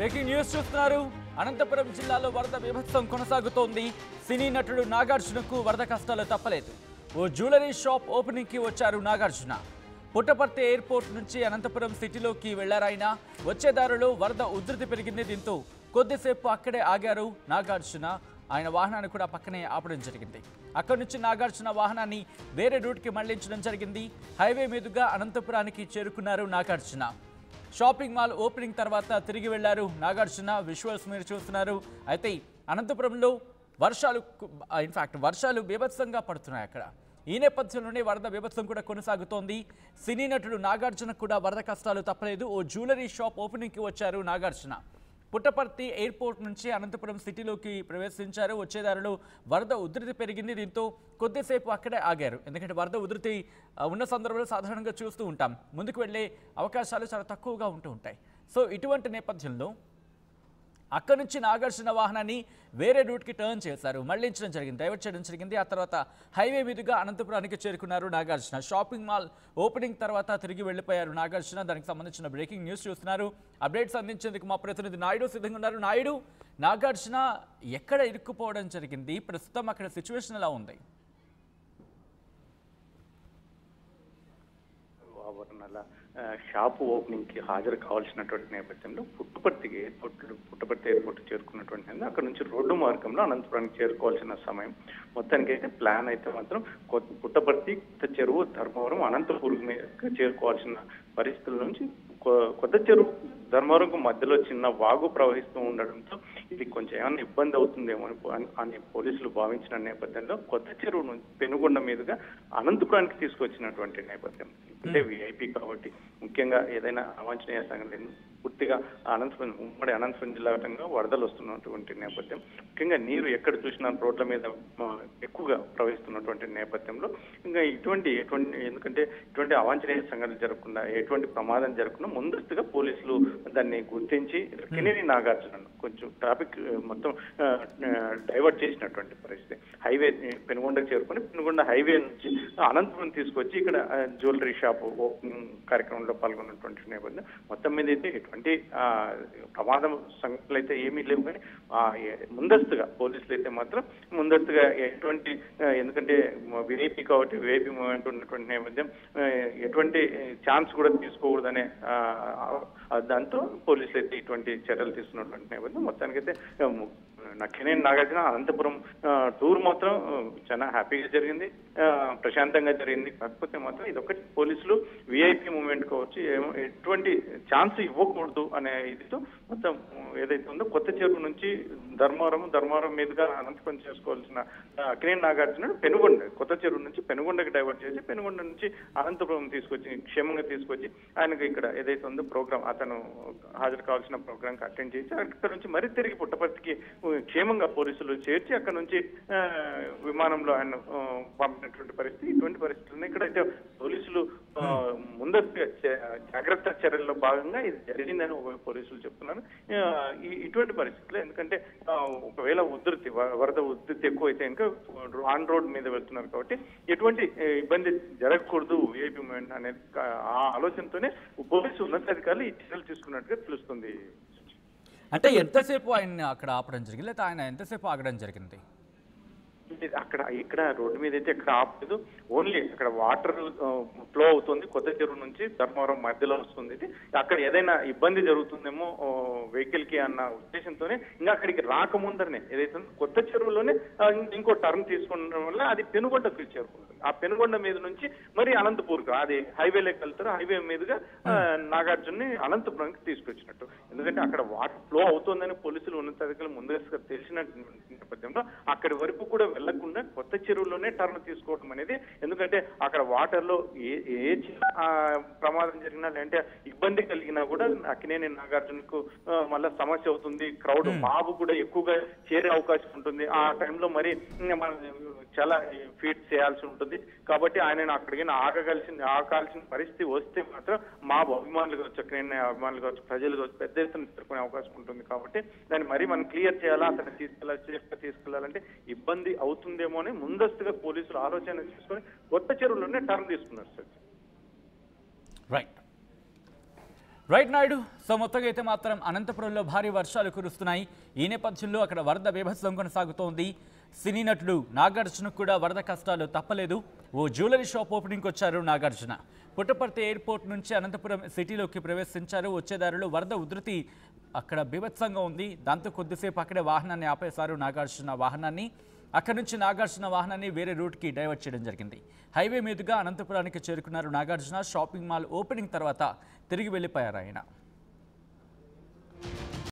breaking news చూస్తున్నారు అనంతపురం జిల్లాలో వరద బీభత్సం కొనసాగుతోంది సినీ నటుడు నాగార్జునకు వరద కష్టాలు తప్పలేదు ఓ జ్యువెలరీ షాప్ ఓపెనింగ్కి వచ్చారు నాగార్జున పుట్టపర్తి ఎయిర్పోర్ట్ నుంచి అనంతపురం సిటీలోకి వెళ్లారాయన వచ్చే దారిలో వరద ఉధృతి పెరిగింది దీంతో కొద్దిసేపు అక్కడే ఆగారు నాగార్జున ఆయన వాహనాన్ని కూడా పక్కనే ఆపడం జరిగింది అక్కడి నుంచి నాగార్జున వాహనాన్ని వేరే రూట్కి మళ్లించడం జరిగింది హైవే మీదుగా అనంతపురానికి చేరుకున్నారు నాగార్జున షాపింగ్ మాల్ ఓపెనింగ్ తర్వాత తిరిగి వెళ్లారు నాగార్జున విజువల్స్ మీరు చూస్తున్నారు అయితే అనంతపురంలో వర్షాలు ఇన్ఫాక్ట్ వర్షాలు బీభత్సంగా పడుతున్నాయి అక్కడ ఈ నేపథ్యంలోనే వరద బీభత్సం కూడా కొనసాగుతోంది సినీ నటుడు నాగార్జున కూడా వరద కష్టాలు తప్పలేదు ఓ జ్యువెలరీ షాప్ ఓపెనింగ్కి వచ్చారు నాగార్జున పుట్టపర్తి ఎయిర్పోర్ట్ నుంచి అనంతపురం సిటీలోకి ప్రవేశించారు వచ్చేదారిలో వరద ఉధృతి పెరిగింది దీంతో కొద్దిసేపు అక్కడే ఆగారు ఎందుకంటే వరద ఉధృతి ఆ, ఉన్న సందర్భంలో సాధారణంగా చూస్తూ ఉంటాం ముందుకు వెళ్ళే అవకాశాలు చాలా తక్కువగా ఉంటూ ఉంటాయి సో ఇటువంటి నేపథ్యంలో అక్కడి నుంచి నాగార్జున వాహనాన్ని వేరే రూట్కి టర్న్ చేశారు మళ్లించడం జరిగింది డైవర్ట్ చేయడం జరిగింది ఆ తర్వాత హైవే మీదుగా అనంతపురానికి చేరుకున్నారు నాగార్జున షాపింగ్ మాల్ ఓపెనింగ్ తర్వాత తిరిగి వెళ్ళిపోయారు నాగార్జున దానికి సంబంధించిన బ్రేకింగ్ న్యూస్ చూస్తున్నారు అప్డేట్స్ అందించేందుకు మా ప్రతినిధి నాయుడు సిద్ధంగా ఉన్నారు నాయుడు నాగార్జున ఎక్కడ ఇరుక్కుపోవడం జరిగింది ప్రస్తుతం అక్కడ సిచ్యువేషన్ ఎలా ఉంది ఆవరణల ఆ, షాపు ఓపెనింగ్ కి హాజరు కావాల్సినటువంటి నేపథ్యంలో పుట్టుపర్తి ఎయిర్పోర్ట్ పుట్టుపర్తి ఎయిర్పోర్ట్ చేరుకున్నటువంటి నేపథ్యంలో అక్కడ నుంచి రోడ్డు మార్గంలో అనంతపురానికి చేరుకోవాల్సిన సమయం మొత్తానికి అయితే ప్లాన్ అయితే మాత్రం కొత్త పుట్టపర్తి కొత్త చెరువు ధర్మవరం అనంతపూర్ మీదకి చేరుకోవాల్సిన పరిస్థితుల నుంచి కొ- కొత్త చెరువు ధర్మవరంకు మధ్యలో చిన్న వాగు ప్రవహిస్తూ ఉండడంతో ఇది కొంచెం ఏమైనా ఇబ్బంది అవుతుందేమో అని పో- అని- అని పోలీసులు భావించిన నేపథ్యంలో కొత్త చెరువు నుంచి పెనుగొండ మీదుగా అనంతపురానికి తీసుకొచ్చినటువంటి నేపథ్యం అంటే విఐపి కాబట్టి ముఖ్యంగా ఏదైనా అవాంఛనీయ సంఘటన పూర్తిగా అనంతపురం ఉమ్మడి అనంతపురం జిల్లా వ్యాప్తంగా వరదలు వస్తున్నటువంటి నేపథ్యం ముఖ్యంగా నీరు ఎక్కడ చూసినా రోడ్ల మీద ఆ, ఎక్కువగా ప్రవహిస్తున్నటువంటి నేపథ్యంలో ఇంకా ఇటువంటి ఎటువంటి ఎందుకంటే ఇటువంటి అవాంఛనీయ సంఘటనలు జరగకుండా ఎటువంటి ప్రమాదం జరగకుండా ముందస్తుగా పోలీసులు దాన్ని గుర్తించి కినేని నాగార్జునను కొంచెం ట్రాఫిక్ ఆ, మొత్తం ఆ, ఆ, డైవర్ట్ చేసినటువంటి పరిస్థితి హైవే ఆ, పెనుగొండకు చేరుకొని పెనుగొండ హైవే నుంచి అనంతపురం తీసుకొచ్చి ఇక్కడ ఆ, జ్యువెలరీ షాప్ ఓపెనింగ్ కార్యక్రమంలో పాల్గొన్నటువంటి నేపథ్యం మొత్తం మీద అయితే ఎటువంటి ఆ, ప్రమాదం సంఘటనలు అయితే ఏమీ లేవు కానీ ఆ, ఏ- ముందస్తుగా పోలీసులు అయితే మాత్రం ముందస్తుగా ఎటువంటి ఆ, ఎందుకంటే విఐపి కాబట్టి విఐపి మూమెంట్ ఉన్నటువంటి నేపథ్యం ఆ, ఎటువంటి ఛాన్స్ కూడా తీసుకోకూడదనే ఆ, ఆ, దాంతో పోలీసులు అయితే ఇటువంటి చర్యలు తీసుకున్నటువంటి నేపథ్యం మొత్తానికైతే ఆ, ము- నక్కినేని నాగార్జున అనంతపురం ఆ, టూర్ మాత్రం ఆ, చాలా హ్యాపీగా జరిగింది ఆ, ప్రశాంతంగా జరిగింది కాకపోతే మాత్రం ఇదొకటి పోలీసులు విఐపి మూమెంట్ కావచ్చు ఏమో- ఎటువంటి ఛాన్స్ ఇవ్వకూడదు అనే ఇదితో మొత్తం ఏదైతే ఉందో కొత్త చెరువు నుంచి ధర్మవరం ధర్మవరం మీదుగా అనంతపురం చేసుకోవాల్సిన ఆ, అక్కినేని నాగార్జున పెనుగొండ కొత్త చెరువు నుంచి పెనుగొండకి డైవర్ట్ చేసి పెనుగొండ నుంచి అనంతపురం తీసుకొచ్చి క్షేమంగా తీసుకొచ్చి ఆయనకు ఇక్కడ ఏదైతే ఉందో ప్రోగ్రామ్ అతను హాజరు కావాల్సిన ప్రోగ్రామ్ కి అటెండ్ చేసి అక్కడ నుంచి మరీ తిరిగి పుట్టపర్తికి ఉ, క్షేమంగా పోలీసులు చేర్చి అక్కడ నుంచి ఆ, విమానంలో ఆయన ఆ, పంపినటువంటి పరిస్థితి ఇటువంటి పరిస్థితులు ఇక్కడైతే పోలీసులు ఆ, ముందస్తుగా చే- జాగ్రత్త చర్యల్లో భాగంగా ఇది జరిగిందని ఒక పోలీసులు చెప్తున్నారు ఆ, ఈ ఇటువంటి పరిస్థితులు ఎందుకంటే ఆ, ఒకవేళ ఉధృతి వ- వరద ఉధృతి ఎక్కువ అయితే ఇంకా ఆన్ రోడ్ మీద వెళ్తున్నారు కాబట్టి ఎటువంటి ఏ, ఇబ్బంది జరగకూడదు విఐపి మూమెంట్ అనేది కా- ఆ ఆలోచనతోనే పోలీసు ఉన్నతాధికారులు ఈ చర్యలు తీసుకున్నట్టుగా తెలుస్తుంది అంటే ఎంతసేపు ఆయన అక్కడ ఆపడం జరిగింది లేకపోతే ఆయన ఎంతసేపు ఆగడం జరిగింది ఇది అక్కడ ఇక్కడ రోడ్డు మీద అయితే ఎక్కడ ఆపలేదు ఓన్లీ అక్కడ వాటర్ ఫ్లో అవుతుంది కొత్త చెరువు నుంచి ధర్మవరం మధ్యలో వస్తుంది ఇది అక్కడ ఏదైనా ఇబ్బంది జరుగుతుందేమో వెహికల్ కి అన్న ఉద్దేశంతోనే ఇంకా అక్కడికి రాకముందరనే ఏదైతే ఉందో కొత్త చెరువులోనే ఆ, ఇంకో టర్న్ తీసుకున్న వల్ల అది పెనుగొండకు చేరుకుంటుంది ఆ పెనుగొండ మీద నుంచి మరి అనంతపూర్ అది హైవేలోకి వెళ్తారు హైవే మీదుగా ఆ, నాగార్జున్ని అనంతపురంకి తీసుకొచ్చినట్టు ఎందుకంటే అక్కడ వాటర్ ఫ్లో అవుతుందని పోలీసులు ఉన్నతాధికారులు ముందుగా తెలిసిన నేపథ్యంలో అక్కడి వరకు కూడా వెళ్లకుండా కొత్త చెరువులోనే టర్న్ తీసుకోవడం అనేది ఎందుకంటే అక్కడ వాటర్ లో ఏ ఏ చిన్న ఆ, ప్రమాదం జరిగినా లేదంటే ఇబ్బంది కలిగినా కూడా అక్కినేని నాగార్జునకు ఆ, మళ్ళా సమస్య అవుతుంది క్రౌడ్ మాబు కూడా ఎక్కువగా చేరే అవకాశం ఉంటుంది ఆ టైంలో మరి ఇంకా మనం చాలా ఫీట్ చేయాల్సి ఉంటుంది కాబట్టి ఆయన అక్కడికి ఆగగలిసిన ఆగాల్సిన పరిస్థితి వస్తే మాత్రం మా అభిమానులు కావచ్చు అక్కినేని అభిమానులు కావచ్చు ప్రజలు కావచ్చు పెద్ద ఎత్తున ఎదుర్కొనే అవకాశం ఉంటుంది కాబట్టి దాన్ని మరీ మనం క్లియర్ చేయాలా అతను తీసుకెళ్ళాలి సేఫ్ గా తీసుకెళ్లాలంటే ఇబ్బంది అవుతుందేమో అని ముందస్తుగా పోలీసులు ఆలోచన చేసుకొని కొత్త చెరువులోనే టర్న్ తీసుకున్నారు sir right right Naidu so మొత్తంగా అయితే మాత్రం అనంతపురంలో భారీ వర్షాలు కురుస్తున్నాయి ఈ నేపథ్యంలో అక్కడ వరద బీభత్సం కొనసాగుతోంది సినీ నటుడు నాగార్జునకు కూడా వరద కష్టాలు తప్పలేదు ఓ జ్యువెలరీ షాప్ ఓపెనింగ్కి వచ్చారు నాగార్జున పుట్టపర్తి ఎయిర్పోర్ట్ నుంచి అనంతపురం సిటీలోకి ప్రవేశించారు వచ్చేదారిలో వరద ఉధృతి అక్కడ బీభత్సంగా ఉంది దాంతో కొద్దిసేపు అక్కడే వాహనాన్ని ఆపేశారు నాగార్జున వాహనాన్ని అక్కడి నుంచి నాగార్జున వాహనాన్ని వేరే రూట్కి డైవర్ట్ చేయడం జరిగింది హైవే మీదుగా అనంతపురానికి చేరుకున్నారు నాగార్జున షాపింగ్ మాల్ ఓపెనింగ్ తర్వాత తిరిగి వెళ్ళిపోయారు ఆయన